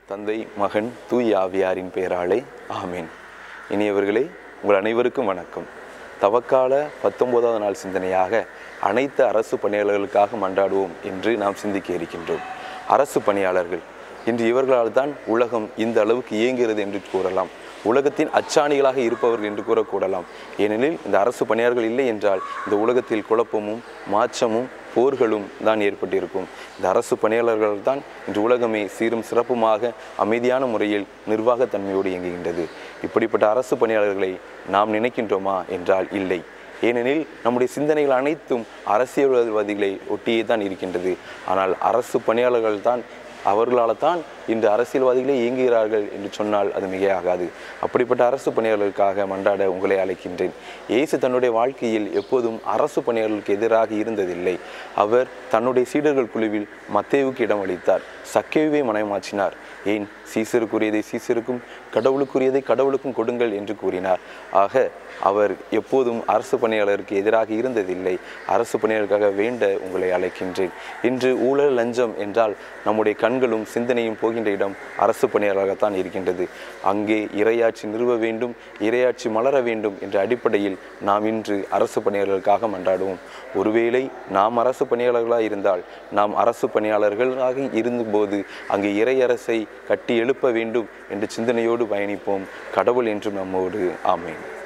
தந்தை மகன் தூய் ஆவியாரின் பெயராலே ஆமீன் இனியவர்களே உங்கள் அனைவருக்கும் வணக்கம் தவக்கால பத்தொன்பதாவது நாள் சிந்தனையாக அனைத்து அரசு பணியாளர்களுக்காக மன்றாடுவோம் என்று நாம் சிந்திக்க இருக்கின்றோம் அரசு பணியாளர்கள் இன்று இவர்களால் தான் உலகம் இந்த அளவுக்கு இயங்குகிறது என்று கூறலாம் உலகத்தின் அச்சாணிகளாக இருப்பவர்கள் என்று கூட கூறலாம் ஏனெனில் இந்த அரசு பணியாளர்கள் இல்லை என்றால் இந்த உலகத்தில் குழப்பமும் மாற்றமும் போர்களும் தான் ஏற்பட்டிருக்கும் இந்த அரசு பணியாளர்கள் தான் இன்று உலகமே சீரும் சிறப்புமாக அமைதியான முறையில் நிர்வாகத்தன்மையோடு இயங்குகின்றது இப்படிப்பட்ட அரசு பணியாளர்களை நாம் நினைக்கின்றோமா என்றால் இல்லை ஏனெனில் நம்முடைய சிந்தனைகள் அனைத்தும் அரசியல்வாதிகளை ஒட்டியே தான் இருக்கின்றது ஆனால் அரசு பணியாளர்கள் தான் அவர்களால் தான் இன்று அரசியல்வாதிகளே இயங்குகிறார்கள் என்று சொன்னால் அது மிகையாகாது அப்படிப்பட்ட அரசு பணியாளர்களுக்காக மன்றாட உங்களை அழைக்கின்றேன் இயேசு தன்னுடைய வாழ்க்கையில் எப்போதும் அரசு பணியாளர்களுக்கு எதிராக இருந்ததில்லை அவர் தன்னுடைய சீடர்கள் குழுவில் மத்தேவுக்கு இடம் அளித்தார் சக்கேவை மனமாற்றினார் ஏன் சீசருக்குரியதை சீசருக்கும் கடவுளுக்குரியதை கடவுளுக்கும் கொடுங்கள் என்று கூறினார் ஆக அவர் எப்போதும் அரசு பணியாளருக்கு எதிராக இருந்ததில்லை அரசு பணியாளருக்காக வேண்ட உங்களை அழைக்கின்றேன் இன்று ஊழல் லஞ்சம் என்றால் நம்முடைய கண்களும் சிந்தனையும் போகின்ற இடம் அரசு பணியாளராகத்தான் இருக்கின்றது அங்கே இரையாட்சி நிறுவ வேண்டும் இரையாட்சி மலர வேண்டும் என்ற அடிப்படையில் நாம் இன்று அரசு பணியாளர்களுக்காக மன்றாடுவோம் ஒருவேளை நாம் அரசு பணியாளர்களாக இருந்தால் நாம் அரசு பணியாளர்களாக இருந்தபோது அங்கே இறையரசை கட்டி எழுப்ப வேண்டும் என்ற சிந்தனையோடு பயணிப்போம் கடவுள் என்றும் நம்மோடு ஆமேன்